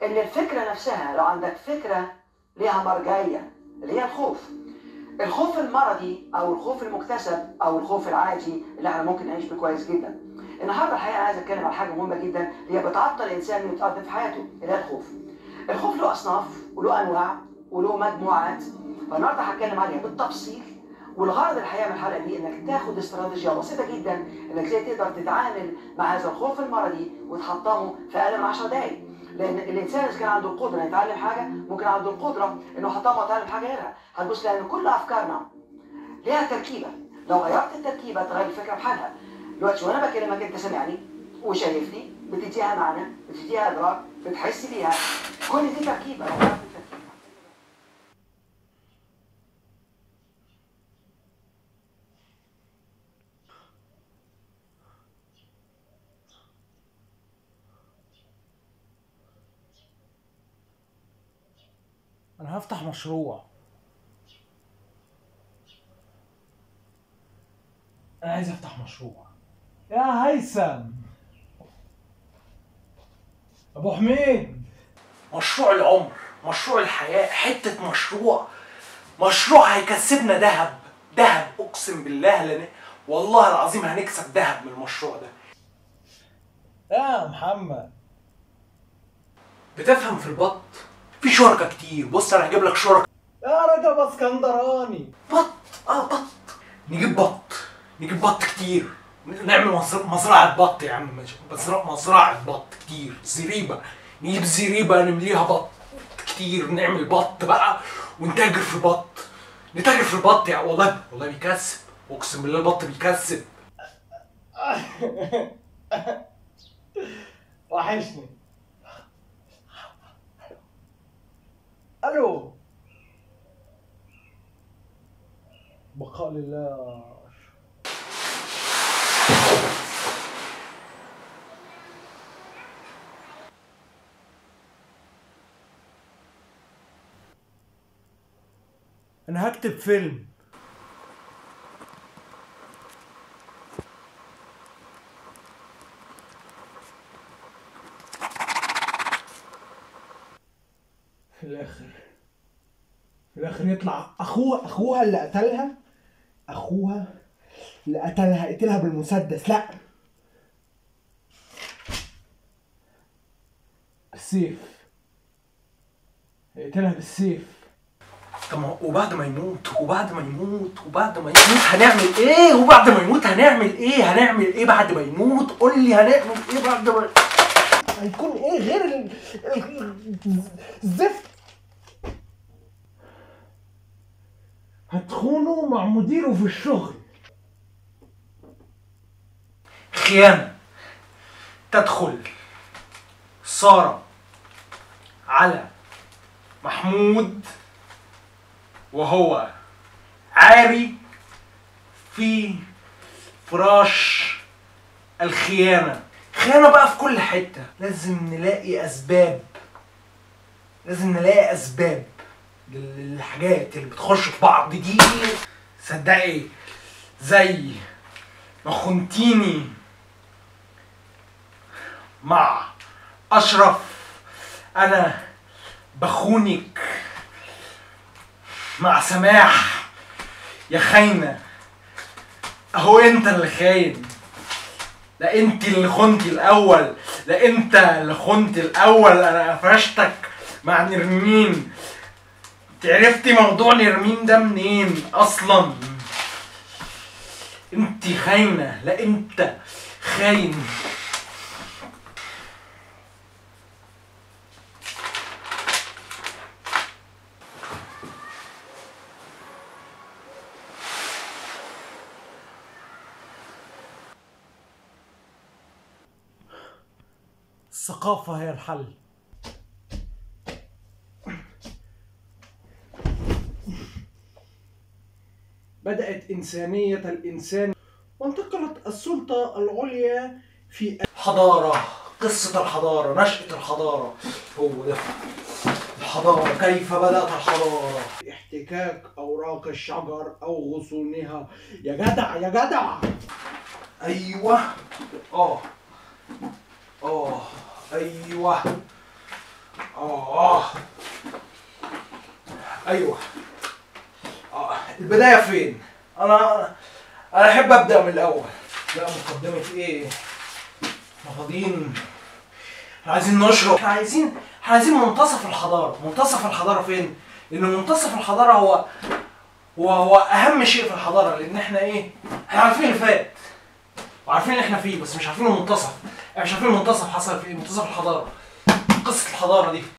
ان الفكره نفسها لو عندك فكره ليها مرجعيه اللي هي الخوف الخوف المرضي او الخوف المكتسب او الخوف العادي اللي احنا ممكن نعيش بيه كويس جدا النهارده الحقيقه عايز اتكلم عن حاجه مهمه جدا هي بتعطل الانسان انه يتقدم في حياته اللي هي الخوف الخوف له اصناف وله انواع وله مجموعات فالنهارده هتكلم عليها بالتفصيل والغرض الحقيقه من الحلقه دي انك تاخد استراتيجيه بسيطه جدا انك ازاي تقدر تتعامل مع هذا الخوف المرضي وتحطمه في اقل من 10 دقائق لان الانسان اذا كان عنده القدره انه يتعلم حاجه ممكن عنده القدره انه يحطمها ويتعلم حاجه غيرها هتبص لان كل افكارنا ليها تركيبه لو غيرت التركيبه تغير الفكره بحالها دلوقتي وانا بكلمك انت سامعني وشايفني بتديها معنى بتديها ادراك بتحس بيها كل دي تركيبه لو غيرت التركيبه انا هفتح مشروع انا عايز افتح مشروع يا هيثم ابو حميد مشروع العمر مشروع الحياة حتة مشروع مشروع هيكسبنا ذهب ذهب اقسم بالله لن... والله العظيم هنكسب ذهب من المشروع ده يا محمد بتفهم في البط في شركة كتير بص انا هجيب لك شركة يا رجب اسكندراني بط اه بط نجيب بط نجيب بط كتير نعمل مزر- مزرعة بط يا عم ماشي. مزرعة مزرعة بط كتير زريبة نجيب زريبة نمليها بط كتير نعمل بط بقى ونتاجر في البط نتاجر في البط يا والله والله بيكسب اقسم بالله البط بيكسب وحشني الو بقاء لله انا هكتب فيلم في الاخر في الاخر يطلع اخوها اخوها اللي قتلها اخوها اللي قتلها قتلها بالمسدس لا بالسيف يقتلها بالسيف طب ما هو- وبعد ما يموت وبعد ما يموت وبعد ما يموت هنعمل ايه وبعد ما يموت هنعمل ايه هنعمل ايه بعد ما يموت قول لي هنعمل ايه بعد ما هيكون ايه غير ال- ال- الزفت هتخونه مع مديره في الشغل خيانة تدخل سارة على محمود وهو عاري في فراش الخيانة خيانة بقى في كل حتة لازم نلاقي أسباب لازم نلاقي أسباب للحاجات اللي بتخش في بعض دي صدقي زي ما خنتيني مع أشرف أنا بخونك مع سماح يا خاينة اهو انت اللي خاين لا انت اللي خنتي الاول لا انت اللي خنت الاول انا قفشتك مع نرمين انت عرفتي موضوع نرمين ده منين اصلا انت خاينة لا انت خاين الثقافة هي الحل بدأت إنسانية الإنسان وانتقلت السلطة العليا في حضارة قصة الحضارة نشأة الحضارة هو ده الحضارة كيف بدأت الحضارة احتكاك أوراق الشجر أو غصونها يا جدع يا جدع أيوه آه اه ايوه اه ايوه آه. البدايه فين انا انا احب ابدا من الاول لا مقدمه ايه احنا فاضيين احنا عايزين نشرب احنا عايزين احنا عايزين منتصف الحضاره منتصف الحضاره فين لان منتصف الحضاره هو هو هو اهم شيء في الحضاره لان احنا ايه احنا عارفين اللي فات وعارفين اللي احنا فيه بس مش عارفين المنتصف احنا مش عارفين المنتصف حصل في ايه منتصف الحضاره قصه الحضاره دي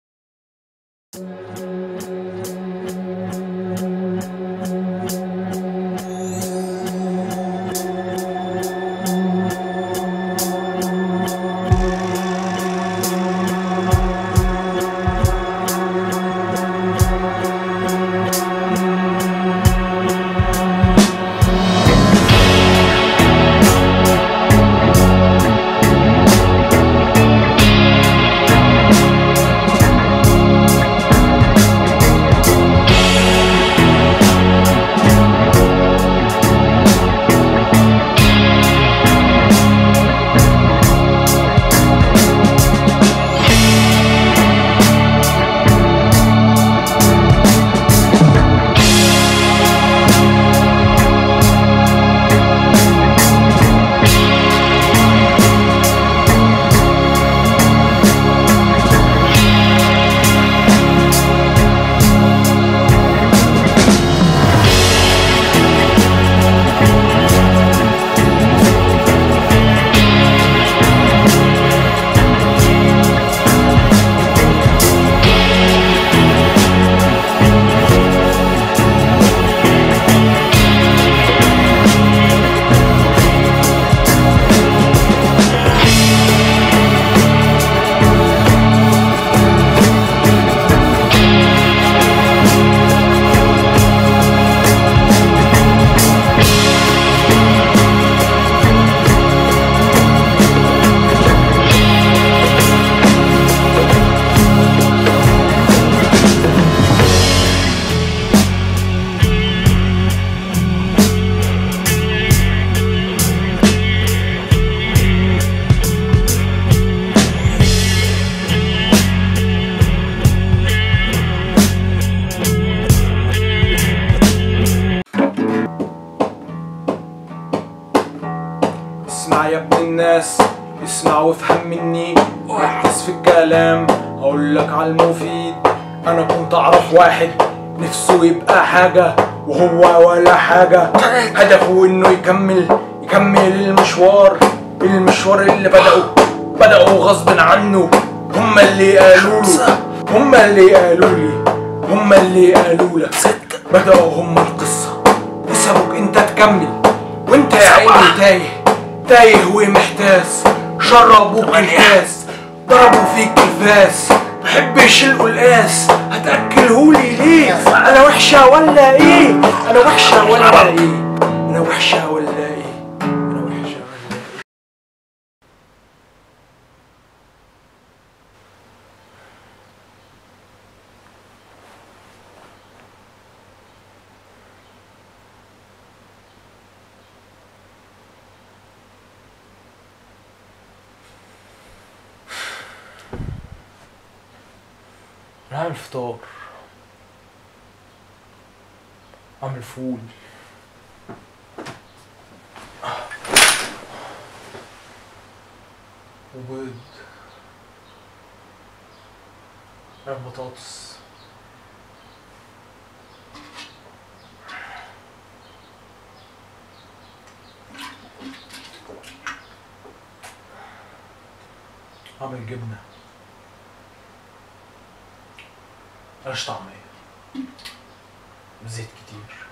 اسمع يا ابن الناس اسمع وافهم مني ركز في الكلام هقول لك على المفيد انا كنت اعرف واحد نفسه يبقى حاجة وهو ولا حاجة هدفه انه يكمل يكمل المشوار المشوار اللي بدأوا بدأوا غصب عنه هما اللي قالوا له هما اللي قالوا لي هما اللي قالوا لك بدأوا هما القصة وسابوك انت تكمل وانت يا عيني تايه تايه ومحتاس شربوك الكاس ضربوا فيك الفاس محبش القلقاس هتأكلهولي ليه انا وحشة ولا ايه انا وحشة ولا ايه انا وحشة ولا ايه انا وحشة ولا ايه نعمل فطار اعمل فول وبيض نعمل بطاطس اعمل جبنه ملهاش طعمية بزيت كتير